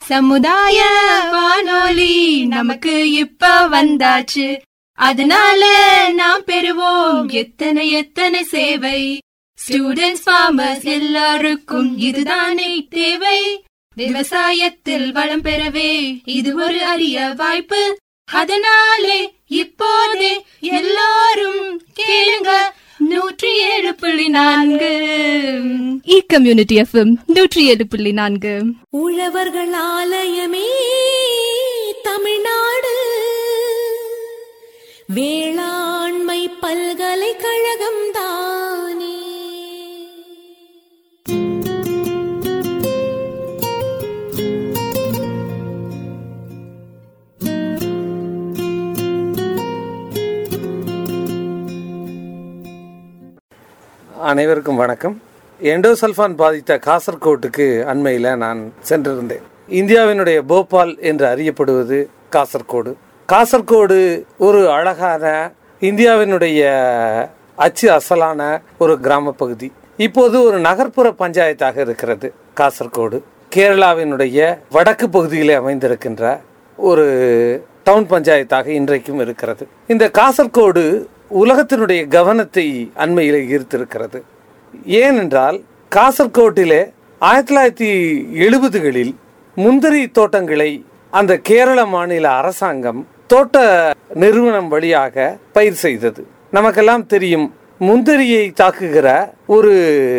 சமுதாய வானொலி நமக்கு இப்ப வந்தாச்சு அதனால நாம் பெறுவோம் எத்தனை எத்தனை சேவை ஸ்டூடெண்ட்ஸ் ஃபார்மர்ஸ் எல்லாருக்கும் இதுதானே தேவை விவசாயத்தில் வளம் பெறவே இது ஒரு அரிய வாய்ப்பு அதனாலே இப்போதே எல்லாரும் கேளுங்க நூற்றி ஏழு புள்ளி நான்கு இ கம்யூனிட்டி எஃப்எம் நூற்றி ஏழு புள்ளி நான்கு உழவர்கள் ஆலயமே தமிழ்நாடு வேளாண்மை பல்கலைக்கழகம் தானே அனைவருக்கும் வணக்கம் எண்டோசல்ஃபான் பாதித்த காசர்கோட்டுக்கு அண்மையில் நான் சென்றிருந்தேன் இந்தியாவினுடைய போபால் என்று அறியப்படுவது காசர்கோடு காசர்கோடு ஒரு அழகான இந்தியாவினுடைய அச்சு அசலான ஒரு கிராம பகுதி இப்போது ஒரு நகர்ப்புற பஞ்சாயத்தாக இருக்கிறது காசர்கோடு கேரளாவினுடைய வடக்கு பகுதியிலே அமைந்திருக்கின்ற ஒரு டவுன் பஞ்சாயத்தாக இன்றைக்கும் இருக்கிறது இந்த காசர்கோடு உலகத்தினுடைய கவனத்தை அண்மையில் ஈர்த்திருக்கிறது ஏனென்றால் காசர்கோட்டிலே ஆயிரத்தி தொள்ளாயிரத்தி எழுபதுகளில் முந்திரி தோட்டங்களை அந்த கேரள மாநில அரசாங்கம் தோட்ட நிறுவனம் வழியாக பயிர் செய்தது நமக்கெல்லாம் தெரியும் முந்திரியை தாக்குகிற ஒரு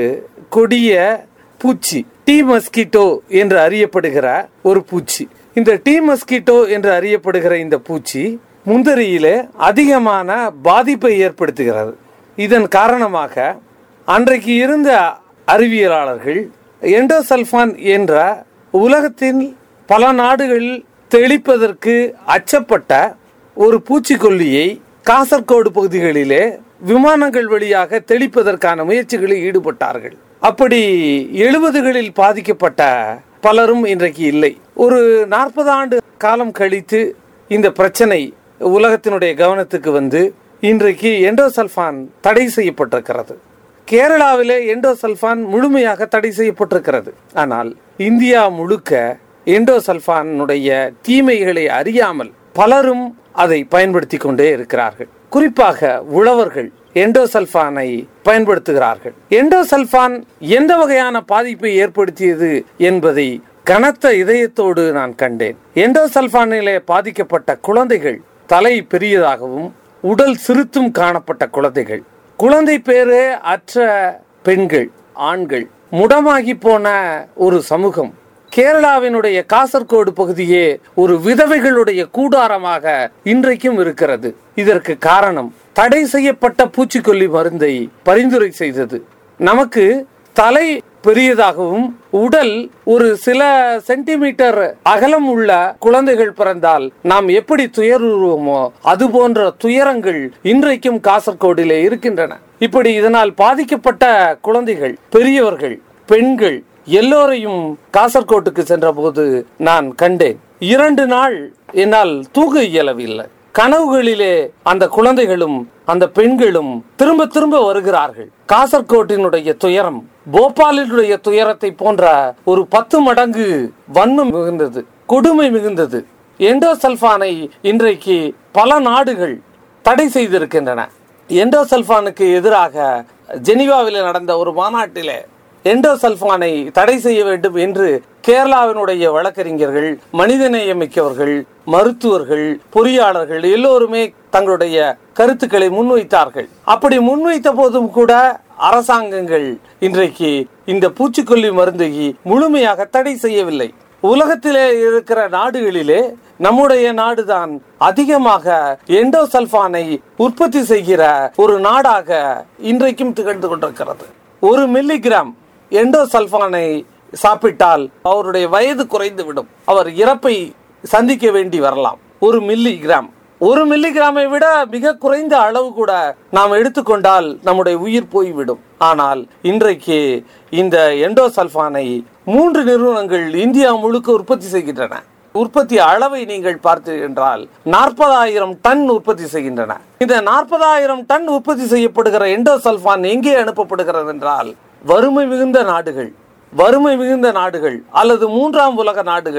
கொடிய பூச்சி டீ மஸ்கிட்டோ என்று அறியப்படுகிற ஒரு பூச்சி இந்த டீ மஸ்கிட்டோ என்று அறியப்படுகிற இந்த பூச்சி முந்திரியிலே அதிகமான பாதிப்பை ஏற்படுத்துகிறது இதன் காரணமாக அன்றைக்கு இருந்த அறிவியலாளர்கள் எண்டோசல்ஃபான் என்ற உலகத்தின் பல நாடுகளில் தெளிப்பதற்கு அச்சப்பட்ட ஒரு பூச்சிக்கொல்லியை காசர்கோடு பகுதிகளிலே விமானங்கள் வழியாக தெளிப்பதற்கான முயற்சிகளில் ஈடுபட்டார்கள் அப்படி எழுபதுகளில் பாதிக்கப்பட்ட பலரும் இன்றைக்கு இல்லை ஒரு நாற்பது ஆண்டு காலம் கழித்து இந்த பிரச்சனை உலகத்தினுடைய கவனத்துக்கு வந்து இன்றைக்கு எண்டோசல்ஃபான் தடை செய்யப்பட்டிருக்கிறது கேரளாவிலே எண்டோசல்ஃபான் முழுமையாக தடை செய்யப்பட்டிருக்கிறது ஆனால் இந்தியா முழுக்க எண்டோசல்ஃபானுடைய தீமைகளை அறியாமல் பலரும் அதை பயன்படுத்தி கொண்டே இருக்கிறார்கள் குறிப்பாக உழவர்கள் எண்டோசல்ஃபானை பயன்படுத்துகிறார்கள் எண்டோசல்ஃபான் எந்த வகையான பாதிப்பை ஏற்படுத்தியது என்பதை கனத்த இதயத்தோடு நான் கண்டேன் எண்டோசல்ஃபானிலே பாதிக்கப்பட்ட குழந்தைகள் தலை பெரியதாகவும் உடல் சிறுத்தும் காணப்பட்ட குழந்தைகள் குழந்தை பேரே அற்ற பெண்கள் ஆண்கள் முடமாகி போன ஒரு சமூகம் கேரளாவினுடைய காசர்கோடு பகுதியே ஒரு விதவைகளுடைய கூடாரமாக இன்றைக்கும் இருக்கிறது இதற்கு காரணம் தடை செய்யப்பட்ட பூச்சிக்கொல்லி மருந்தை பரிந்துரை செய்தது நமக்கு தலை பெரியதாகவும் உடல் ஒரு சில சென்டிமீட்டர் அகலம் உள்ள குழந்தைகள் பிறந்தால் நாம் எப்படி துயருவோமோ அது போன்ற துயரங்கள் இன்றைக்கும் காசர்கோடிலே இருக்கின்றன இப்படி இதனால் பாதிக்கப்பட்ட குழந்தைகள் பெரியவர்கள் பெண்கள் எல்லோரையும் காசர்கோட்டுக்கு சென்றபோது நான் கண்டேன் இரண்டு நாள் என்னால் தூங்க இயலவில்லை கனவுகளிலே அந்த குழந்தைகளும் அந்த பெண்களும் திரும்ப திரும்ப வருகிறார்கள் காசர்கோட்டினுடைய துயரம் போபாலினுடைய துயரத்தை போன்ற ஒரு பத்து மடங்கு வன்மம் மிகுந்தது கொடுமை மிகுந்தது எண்டோசல்பானை இன்றைக்கு பல நாடுகள் தடை செய்திருக்கின்றன எண்டோசல்பானுக்கு எதிராக ஜெனீவாவில் நடந்த ஒரு மாநாட்டிலே எண்டோசல்பானை தடை செய்ய வேண்டும் என்று கேரளாவினுடைய வழக்கறிஞர்கள் மனிதநேயமிக்கவர்கள் மருத்துவர்கள் பொறியாளர்கள் எல்லோருமே தங்களுடைய கருத்துக்களை முன்வைத்தார்கள் அப்படி முன்வைத்த போதும் கூட அரசாங்கங்கள் இன்றைக்கு இந்த பூச்சிக்கொல்லி மருந்தை முழுமையாக தடை செய்யவில்லை உலகத்திலே இருக்கிற நாடுகளிலே நம்முடைய நாடுதான் அதிகமாக எண்டோசல்பானை உற்பத்தி செய்கிற ஒரு நாடாக இன்றைக்கும் திகழ்ந்து கொண்டிருக்கிறது ஒரு மில்லிகிராம் எண்டோசல்பானை சாப்பிட்டால் அவருடைய வயது குறைந்து விடும் அவர் இறப்பை சந்திக்க வேண்டி வரலாம் ஒரு மில்லிகிராம் ஒரு மில்லிகிராமை விட மிக குறைந்த அளவு கூட நாம் எடுத்துக்கொண்டால் நம்முடைய உயிர் போய்விடும் ஆனால் இன்றைக்கு இந்த எண்டோசல்பானை மூன்று நிறுவனங்கள் இந்தியா முழுக்க உற்பத்தி செய்கின்றன உற்பத்தி அளவை நீங்கள் பார்த்து என்றால் நாற்பதாயிரம் டன் உற்பத்தி செய்கின்றன இந்த நாற்பதாயிரம் டன் உற்பத்தி செய்யப்படுகிற எண்டோசல்பான் எங்கே அனுப்பப்படுகிறது என்றால் வறுமை மிகுந்த நாடுகள் வறுமை மிகுந்த நாடுகள் அல்லது மூன்றாம் உலக நாடுகள்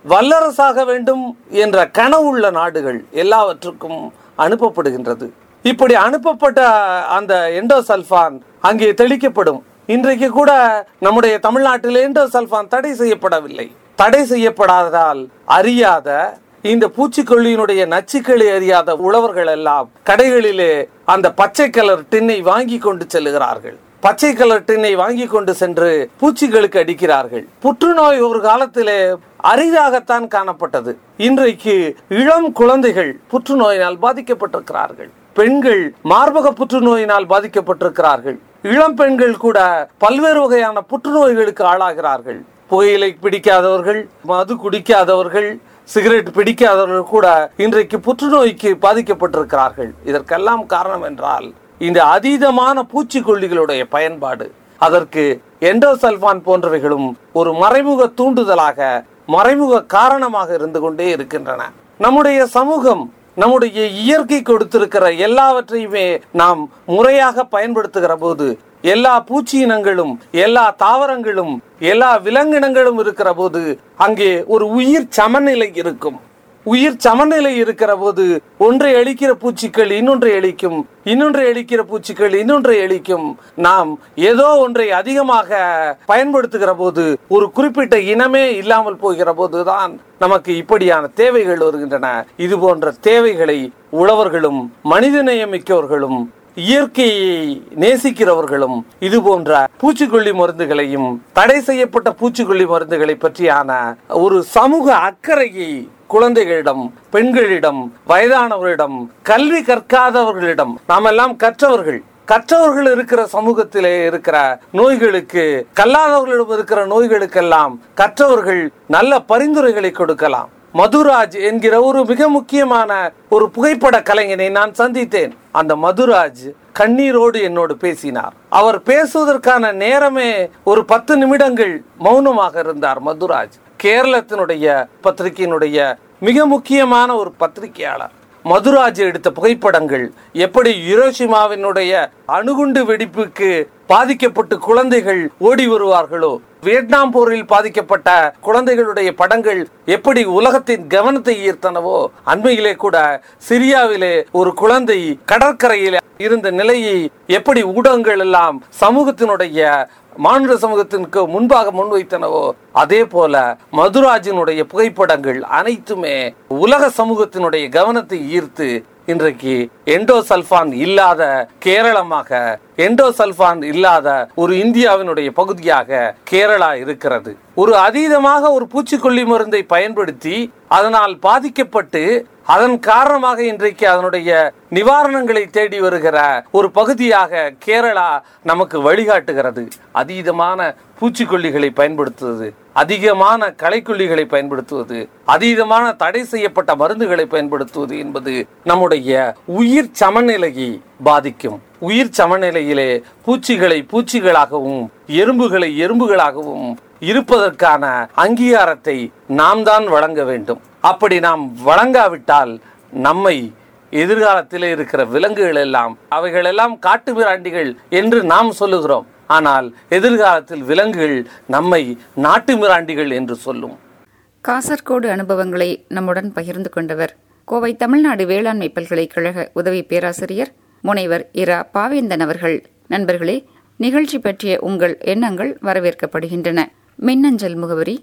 வல்லரசாக வேண்டும் என்ற கனவுள்ள நாடுகள் எல்லாவற்றுக்கும் அனுப்பப்படுகின்றது இப்படி அனுப்பப்பட்ட அந்த எண்டோசல்ஃபான் அங்கே தெளிக்கப்படும் இன்றைக்கு கூட நம்முடைய தமிழ்நாட்டில் எண்டோசல்ஃபான் தடை செய்யப்படவில்லை தடை செய்யப்படாததால் அறியாத இந்த பூச்சிக்கொல்லியினுடைய நச்சுக்களை அறியாத உழவர்கள் எல்லாம் கடைகளிலே அந்த பச்சை கலர் டின்னை வாங்கி கொண்டு செல்லுகிறார்கள் பச்சை கலர் டின்னை வாங்கி கொண்டு சென்று பூச்சிகளுக்கு அடிக்கிறார்கள் புற்றுநோய் ஒரு காலத்திலே அரிதாகத்தான் காணப்பட்டது இன்றைக்கு இளம் குழந்தைகள் புற்றுநோயினால் பாதிக்கப்பட்டிருக்கிறார்கள் பெண்கள் மார்பக புற்றுநோயினால் பாதிக்கப்பட்டிருக்கிறார்கள் இளம் பெண்கள் கூட பல்வேறு வகையான புற்றுநோய்களுக்கு ஆளாகிறார்கள் புகையிலை பிடிக்காதவர்கள் மது குடிக்காதவர்கள் சிகரெட் பிடிக்காதவர்கள் கூட இன்றைக்கு புற்றுநோய்க்கு பாதிக்கப்பட்டிருக்கிறார்கள் இதற்கெல்லாம் காரணம் என்றால் இந்த அதீதமான பூச்சிக்கொல்லிகளுடைய பயன்பாடு அதற்கு எண்டோசல்பான் போன்றவைகளும் ஒரு மறைமுக தூண்டுதலாக மறைமுக காரணமாக இருந்து கொண்டே இருக்கின்றன நம்முடைய சமூகம் நம்முடைய இயற்கை கொடுத்திருக்கிற எல்லாவற்றையுமே நாம் முறையாக பயன்படுத்துகிற போது எல்லா பூச்சி இனங்களும் எல்லா தாவரங்களும் எல்லா விலங்கினங்களும் இருக்கிற போது அங்கே ஒரு உயிர் சமநிலை இருக்கும் உயிர் சமநிலை இருக்கிற போது ஒன்றை அழிக்கிற பூச்சிகள் இன்னொன்றை அழிக்கும் இன்னொன்றை அழிக்கிற பூச்சிகள் இன்னொன்றை அழிக்கும் நாம் ஏதோ ஒன்றை அதிகமாக பயன்படுத்துகிற போது ஒரு குறிப்பிட்ட இனமே இல்லாமல் போகிற போதுதான் நமக்கு இப்படியான தேவைகள் வருகின்றன இது போன்ற தேவைகளை உழவர்களும் மனிதநேயமிக்கவர்களும் இயற்கையை நேசிக்கிறவர்களும் இது போன்ற பூச்சிக்கொல்லி மருந்துகளையும் தடை செய்யப்பட்ட பூச்சிக்கொல்லி மருந்துகளை பற்றியான ஒரு சமூக அக்கறையை குழந்தைகளிடம் பெண்களிடம் வயதானவர்களிடம் கல்வி கற்காதவர்களிடம் நாம் எல்லாம் கற்றவர்கள் கற்றவர்கள் இருக்கிற சமூகத்திலே இருக்கிற நோய்களுக்கு கல்லாதவர்களிடம் இருக்கிற நோய்களுக்கெல்லாம் கற்றவர்கள் நல்ல பரிந்துரைகளை கொடுக்கலாம் மதுராஜ் என்கிற ஒரு மிக முக்கியமான ஒரு புகைப்பட கலைஞனை நான் சந்தித்தேன் அந்த மதுராஜ் கண்ணீரோடு என்னோடு பேசினார் அவர் பேசுவதற்கான நேரமே ஒரு பத்து நிமிடங்கள் மௌனமாக இருந்தார் மதுராஜ் கேரளத்தினுடைய பத்திரிகையினுடைய மிக முக்கியமான ஒரு பத்திரிகையாளர் மதுராஜ் எடுத்த புகைப்படங்கள் எப்படி இரோஷிமாவினுடைய அணுகுண்டு வெடிப்புக்கு பாதிக்கப்பட்டு குழந்தைகள் ஓடி வருவார்களோ வியட்நாம் போரில் பாதிக்கப்பட்ட குழந்தைகளுடைய படங்கள் எப்படி உலகத்தின் கவனத்தை ஈர்த்தனவோ அண்மையிலே கூட சிரியாவிலே ஒரு குழந்தை கடற்கரையில் இருந்த நிலையை எப்படி ஊடகங்கள் எல்லாம் சமூகத்தினுடைய மாநில சமூகத்திற்கு முன்பாக முன்வைத்தனவோ அதே போல மதுராஜினுடைய புகைப்படங்கள் அனைத்துமே உலக சமூகத்தினுடைய கவனத்தை ஈர்த்து இன்றைக்கு எண்டோசல்பான் இல்லாத கேரளமாக எண்டோசல்பான் இல்லாத ஒரு இந்தியாவினுடைய பகுதியாக கேரளா இருக்கிறது ஒரு அதீதமாக ஒரு பூச்சிக்கொல்லி மருந்தை பயன்படுத்தி அதனால் பாதிக்கப்பட்டு அதன் காரணமாக இன்றைக்கு அதனுடைய நிவாரணங்களை தேடி வருகிற ஒரு பகுதியாக கேரளா நமக்கு வழிகாட்டுகிறது அதீதமான பூச்சிக்கொல்லிகளை பயன்படுத்துவது அதிகமான களைக்கொல்லிகளை பயன்படுத்துவது அதீதமான தடை செய்யப்பட்ட மருந்துகளை பயன்படுத்துவது என்பது நம்முடைய உயிர் சமநிலையை பாதிக்கும் உயிர் சமநிலையிலே பூச்சிகளை பூச்சிகளாகவும் எறும்புகளை எறும்புகளாகவும் இருப்பதற்கான அங்கீகாரத்தை நாம் தான் வழங்க வேண்டும் அப்படி நாம் வழங்காவிட்டால் நம்மை எதிர்காலத்திலே இருக்கிற விலங்குகள் எல்லாம் அவைகள் எல்லாம் காட்டு மிராண்டிகள் என்று நாம் சொல்லுகிறோம் ஆனால் எதிர்காலத்தில் விலங்குகள் நம்மை நாட்டு மிராண்டிகள் என்று சொல்லும் காசர்கோடு அனுபவங்களை நம்முடன் பகிர்ந்து கொண்டவர் கோவை தமிழ்நாடு வேளாண்மை பல்கலைக்கழக உதவி பேராசிரியர் முனைவர் இரா பாவேந்தன் அவர்கள் நண்பர்களே நிகழ்ச்சி பற்றிய உங்கள் எண்ணங்கள் வரவேற்கப்படுகின்றன மின்னஞ்சல் முகவரி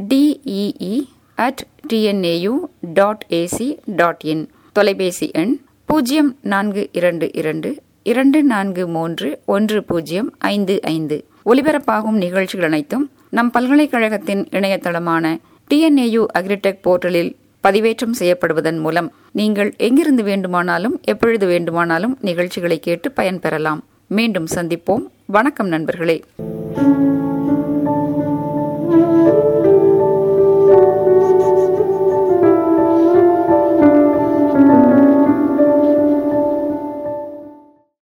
T E E at T N A U dot A C dot in தொலைபேசி எண் பூஜ்ஜியம் நான்கு இரண்டு இரண்டு இரண்டு நான்கு மூன்று ஒன்று பூஜ்ஜியம் ஐந்து ஐந்து ஒலிபரப்பாகும் நிகழ்ச்சிகள் அனைத்தும் நம் பல்கலைக்கழகத்தின் இணையதளமான டிஎன்ஏயு அக்ரிடெக் போர்ட்டலில் பதிவேற்றம் செய்யப்படுவதன் மூலம் நீங்கள் எங்கிருந்து வேண்டுமானாலும் எப்பொழுது வேண்டுமானாலும் நிகழ்ச்சிகளை கேட்டு பயன்பெறலாம் மீண்டும் சந்திப்போம் வணக்கம் நண்பர்களே